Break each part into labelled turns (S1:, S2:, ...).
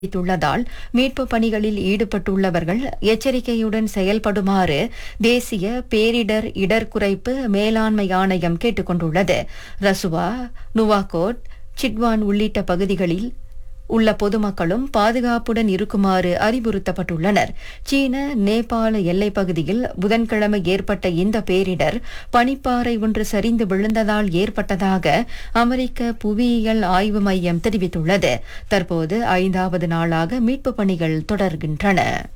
S1: அறிவித்துள்ளதால் மீட்பு பணிகளில் ஈடுபட்டுள்ளவர்கள் எச்சரிக்கையுடன் செயல்படுமாறு தேசிய பேரிடர் இடர் குறைப்பு மேலாண்மை ஆணையம் கேட்டுக் கொண்டுள்ளது ரசுவா நுவாகோட் சிட்வான் உள்ளிட்ட பகுதிகளில் உள்ள பொதுமக்களும் பாதுகாப்புடன் இருக்குமாறு அறிவுறுத்தப்பட்டுள்ளனர் சீன நேபாள எல்லைப் பகுதியில் புதன்கிழமை ஏற்பட்ட இந்த பேரிடர் பனிப்பாறை ஒன்று சரிந்து விழுந்ததால் ஏற்பட்டதாக அமெரிக்க புவியியல் ஆய்வு மையம் தெரிவித்துள்ளது தற்போது ஐந்தாவது நாளாக மீட்புப் பணிகள் தொடர்கின்றன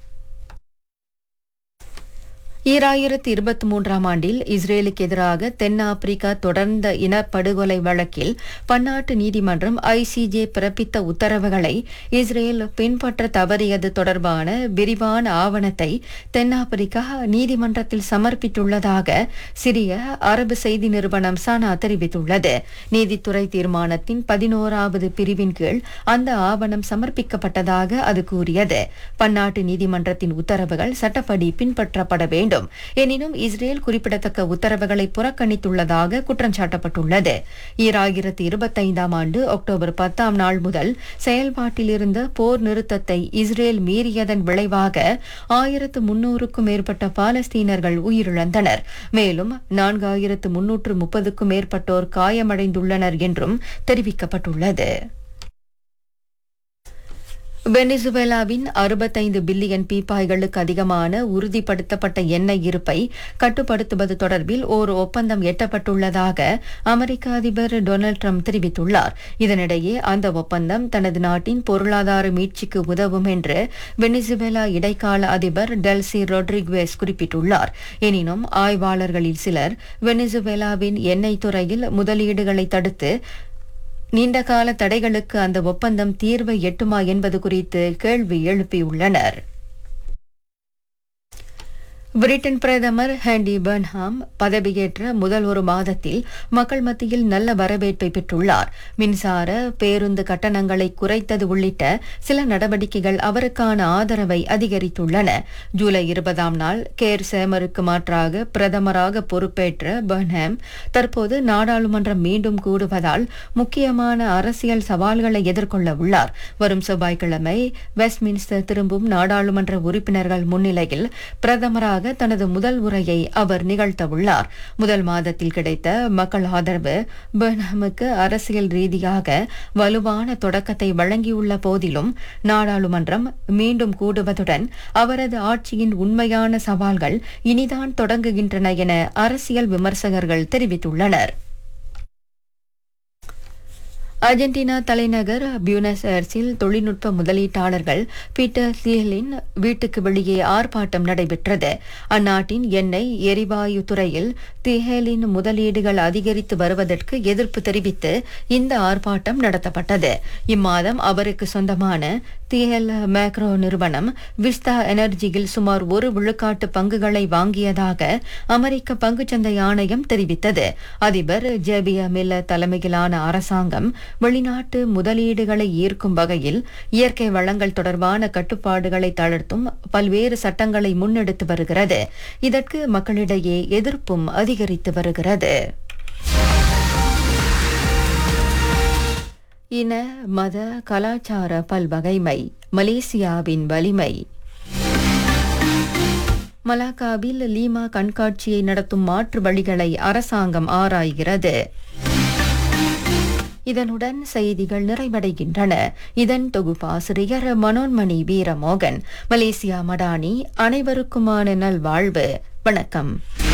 S1: ஈராயிரத்தி இருபத்தி மூன்றாம் ஆண்டில் இஸ்ரேலுக்கு எதிராக தென்னாப்பிரிக்கா தொடர்ந்த இனப்படுகொலை வழக்கில் பன்னாட்டு நீதிமன்றம் ஐசிஜே பிறப்பித்த உத்தரவுகளை இஸ்ரேல் பின்பற்ற தவறியது தொடர்பான விரிவான ஆவணத்தை தென்னாப்பிரிக்கா நீதிமன்றத்தில் சமர்ப்பித்துள்ளதாக சிரிய அரபு செய்தி நிறுவனம் சானா தெரிவித்துள்ளது நீதித்துறை தீர்மானத்தின் பதினோராவது பிரிவின் கீழ் அந்த ஆவணம் சமர்ப்பிக்கப்பட்டதாக அது கூறியது பன்னாட்டு நீதிமன்றத்தின் உத்தரவுகள் சட்டப்படி பின்பற்றப்பட வேண்டும் எனினும் இஸ்ரேல் குறிப்பிடத்தக்க உத்தரவுகளை புறக்கணித்துள்ளதாக குற்றம் சாட்டப்பட்டுள்ளது ஈராயிரத்தி இருபத்தைந்தாம் ஆண்டு அக்டோபர் பத்தாம் நாள் முதல் செயல்பாட்டில் இருந்த போர் நிறுத்தத்தை இஸ்ரேல் மீறியதன் விளைவாக ஆயிரத்து முன்னூறுக்கும் மேற்பட்ட பாலஸ்தீனர்கள் உயிரிழந்தனர் மேலும் நான்காயிரத்து முன்னூற்று முப்பதுக்கும் மேற்பட்டோர் காயமடைந்துள்ளனர் என்றும் தெரிவிக்கப்பட்டுள்ளது வெனிசுவேலாவின் அறுபத்தைந்து பில்லியன் பீப்பாய்களுக்கு அதிகமான உறுதிப்படுத்தப்பட்ட எண்ணெய் இருப்பை கட்டுப்படுத்துவது தொடர்பில் ஓர் ஒப்பந்தம் எட்டப்பட்டுள்ளதாக அமெரிக்க அதிபர் டொனால்டு ட்ரம்ப் தெரிவித்துள்ளார் இதனிடையே அந்த ஒப்பந்தம் தனது நாட்டின் பொருளாதார மீட்சிக்கு உதவும் என்று வெனிசுவேலா இடைக்கால அதிபர் டெல்சி ரொட்ரிகுவேஸ் குறிப்பிட்டுள்ளார் எனினும் ஆய்வாளர்களில் சிலர் வெனிசுவேலாவின் எண்ணெய் துறையில் முதலீடுகளை தடுத்து நீண்டகால தடைகளுக்கு அந்த ஒப்பந்தம் தீர்வை எட்டுமா என்பது குறித்து கேள்வி எழுப்பியுள்ளனர் பிரிட்டன் பிரதமர் ஹேண்டி பர்ன்ஹாம் பதவியேற்ற முதல் ஒரு மாதத்தில் மக்கள் மத்தியில் நல்ல வரவேற்பை பெற்றுள்ளார் மின்சார பேருந்து கட்டணங்களை குறைத்தது உள்ளிட்ட சில நடவடிக்கைகள் அவருக்கான ஆதரவை அதிகரித்துள்ளன ஜூலை இருபதாம் நாள் கேர் சேமருக்கு மாற்றாக பிரதமராக பொறுப்பேற்ற பர்ன்ஹாம் தற்போது நாடாளுமன்றம் மீண்டும் கூடுவதால் முக்கியமான அரசியல் சவால்களை எதிர்கொள்ள உள்ளார் வரும் செவ்வாய்க்கிழமை வெஸ்ட்மின்ஸ்டர் திரும்பும் நாடாளுமன்ற உறுப்பினர்கள் முன்னிலையில் பிரதமராக தனது முதல் உரையை அவர் நிகழ்த்தவுள்ளார் முதல் மாதத்தில் கிடைத்த மக்கள் ஆதரவு பெர்னமுக்கு அரசியல் ரீதியாக வலுவான தொடக்கத்தை வழங்கியுள்ள போதிலும் நாடாளுமன்றம் மீண்டும் கூடுவதுடன் அவரது ஆட்சியின் உண்மையான சவால்கள் இனிதான் தொடங்குகின்றன என அரசியல் விமர்சகர்கள் தெரிவித்துள்ளனர் அர்ஜென்டினா தலைநகர் பியூனஸ் ஏர்ஸில் தொழில்நுட்ப முதலீட்டாளர்கள் பீட்டர் தியலின் வீட்டுக்கு வெளியே ஆர்ப்பாட்டம் நடைபெற்றது அந்நாட்டின் எண்ணெய் எரிவாயு துறையில் திஹேலின் முதலீடுகள் அதிகரித்து வருவதற்கு எதிர்ப்பு தெரிவித்து இந்த ஆர்ப்பாட்டம் நடத்தப்பட்டது இம்மாதம் அவருக்கு சொந்தமான திஹெல் மேக்ரோ நிறுவனம் விஸ்தா எனர்ஜியில் சுமார் ஒரு விழுக்காட்டு பங்குகளை வாங்கியதாக அமெரிக்க பங்குச்சந்தை ஆணையம் தெரிவித்தது அதிபர் ஜேபிய மில்ல தலைமையிலான அரசாங்கம் வெளிநாட்டு முதலீடுகளை ஈர்க்கும் வகையில் இயற்கை வளங்கள் தொடர்பான கட்டுப்பாடுகளை தளர்த்தும் பல்வேறு சட்டங்களை முன்னெடுத்து வருகிறது இதற்கு மக்களிடையே எதிர்ப்பும் அதிகரித்து வருகிறது இன மத கலாச்சார பல்வகைமை மலேசியாவின் வலிமை மலாக்காவில் லீமா கண்காட்சியை நடத்தும் மாற்று வழிகளை அரசாங்கம் ஆராய்கிறது இதனுடன் செய்திகள் நிறைவடைகின்றன இதன் தொகுப்பாசிரியர் மனோன்மணி வீரமோகன் மலேசியா மடானி அனைவருக்குமான நல்வாழ்வு வணக்கம்